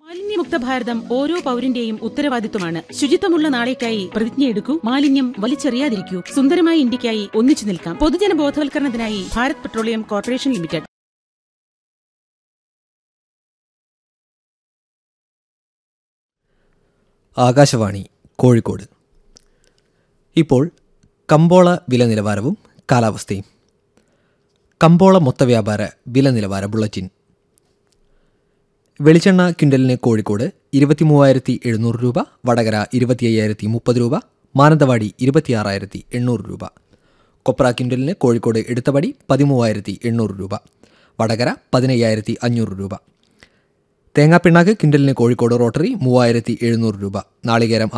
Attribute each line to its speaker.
Speaker 1: മാലിന്യമുക്ത ഭാരതം ഓരോ പൗരന്റെയും ഉത്തരവാദിത്വമാണ് ശുചിത്വമുള്ള നാളേക്കായി പ്രതിജ്ഞയെടുക്കൂ മാലിന്യം വലിച്ചെറിയാതിരിക്കൂ സുന്ദരമായ ഇന്ത്യക്കായി ഒന്നിച്ചു നിൽക്കാം പൊതുജന ബോധവൽക്കരണത്തിനായി Bharat petroleum corporation limited
Speaker 2: Akashvani Kozhikode ഇപ്പോൾ കമ്പോള വില നിലവാരവും കാലാവസ്ഥയും കമ്പോള മൊത്തവ്യാപാര വില നിലവാര ബുള്ളറ്റിൻ വെളിച്ചെണ്ണ ക്വിൻ്റലിന് കോഴിക്കോട് ഇരുപത്തി മൂവായിരത്തി എഴുന്നൂറ് രൂപ വടകര ഇരുപത്തി അയ്യായിരത്തി മുപ്പത് രൂപ മാനന്തവാടി ഇരുപത്തിയാറായിരത്തി എണ്ണൂറ് രൂപ കൊപ്ര ക്വിൻ്റലിന് കോഴിക്കോട് എടുത്തപടി പതിമൂവായിരത്തി എണ്ണൂറ് രൂപ വടകര പതിനയ്യായിരത്തി അഞ്ഞൂറ് രൂപ തേങ്ങാപ്പിണ്ണാക്ക് ക്വിൻ്റലിന് കോഴിക്കോട് റോട്ടറി മൂവായിരത്തി എഴുന്നൂറ് രൂപ നാളികേരം